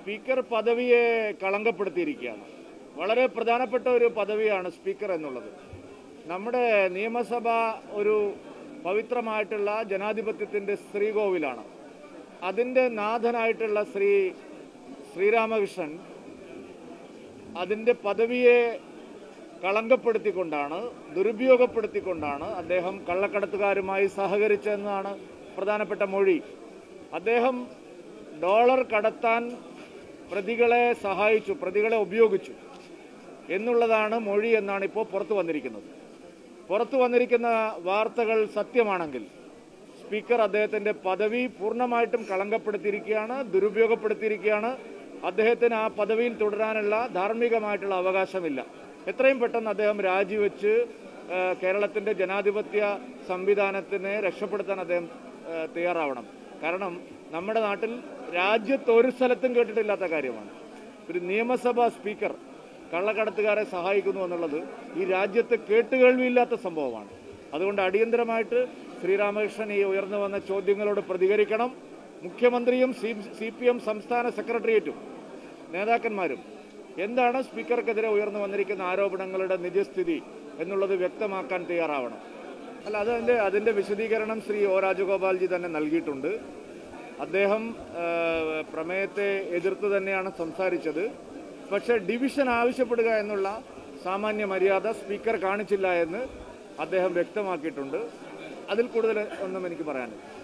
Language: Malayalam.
സ്പീക്കർ പദവിയെ കളങ്കപ്പെടുത്തിയിരിക്കുകയാണ് വളരെ പ്രധാനപ്പെട്ട ഒരു പദവിയാണ് സ്പീക്കർ എന്നുള്ളത് നമ്മുടെ നിയമസഭ ഒരു പവിത്രമായിട്ടുള്ള ജനാധിപത്യത്തിൻ്റെ ശ്രീകോവിലാണ് അതിൻ്റെ നാഥനായിട്ടുള്ള ശ്രീ ശ്രീരാമകൃഷ്ണൻ അതിൻ്റെ പദവിയെ കളങ്കപ്പെടുത്തിക്കൊണ്ടാണ് ദുരുപയോഗപ്പെടുത്തിക്കൊണ്ടാണ് അദ്ദേഹം കള്ളക്കടത്തുകാരുമായി സഹകരിച്ചതെന്നാണ് പ്രധാനപ്പെട്ട മൊഴി അദ്ദേഹം ഡോളർ കടത്താൻ പ്രതികളെ സഹായിച്ചു പ്രതികളെ ഉപയോഗിച്ചു എന്നുള്ളതാണ് മൊഴി എന്നാണ് ഇപ്പോൾ പുറത്തു വന്നിരിക്കുന്നത് പുറത്തു വന്നിരിക്കുന്ന വാർത്തകൾ സത്യമാണെങ്കിൽ സ്പീക്കർ അദ്ദേഹത്തിന്റെ പദവി പൂർണ്ണമായിട്ടും കളങ്കപ്പെടുത്തിയിരിക്കുകയാണ് ദുരുപയോഗപ്പെടുത്തിയിരിക്കുകയാണ് അദ്ദേഹത്തിന് ആ പദവിയിൽ തുടരാനുള്ള ധാർമ്മികമായിട്ടുള്ള അവകാശമില്ല എത്രയും പെട്ടെന്ന് അദ്ദേഹം രാജിവെച്ച് ആ, കേരളത്തിന്റെ ജനാധിപത്യ സംവിധാനത്തിനെ രക്ഷപ്പെടുത്താൻ അദ്ദേഹം ആ, തയ്യാറാവണം കാരണം നമ്മുടെ നാട്ടിൽ രാജ്യത്ത് ഒരു സ്ഥലത്തും കേട്ടിട്ടില്ലാത്ത കാര്യമാണ് ഒരു നിയമസഭാ സ്പീക്കർ കള്ളക്കടത്തുകാരെ സഹായിക്കുന്നു എന്നുള്ളത് ഈ രാജ്യത്ത് കേട്ടുകേൾവിയില്ലാത്ത സംഭവമാണ് അതുകൊണ്ട് അടിയന്തരമായിട്ട് ശ്രീരാമകൃഷ്ണൻ ഈ ഉയർന്നു വന്ന ചോദ്യങ്ങളോട് പ്രതികരിക്കണം മുഖ്യമന്ത്രിയും സി സി പി എം സംസ്ഥാന സെക്രട്ടേറിയറ്റും നേതാക്കന്മാരും എന്താണ് സ്പീക്കർക്കെതിരെ ഉയർന്നു വന്നിരിക്കുന്ന ആരോപണങ്ങളുടെ നിജസ്ഥിതി എന്നുള്ളത് വ്യക്തമാക്കാൻ തയ്യാറാവണം അല്ല അതിൻ്റെ അതിൻ്റെ വിശദീകരണം ശ്രീ ഒ രാജഗോപാൽജി തന്നെ നൽകിയിട്ടുണ്ട് അദ്ദേഹം ആ, പ്രമേയത്തെ എതിർത്ത് തന്നെയാണ് സംസാരിച്ചത് പക്ഷേ ഡിവിഷൻ ആവശ്യപ്പെടുക എന്നുള്ള സാമാന്യ മര്യാദ സ്പീക്കർ കാണിച്ചില്ല എന്ന് അദ്ദേഹം വ്യക്തമാക്കിയിട്ടുണ്ട് അതിൽ കൂടുതൽ ഒന്നും എനിക്ക് പറയാനില്ല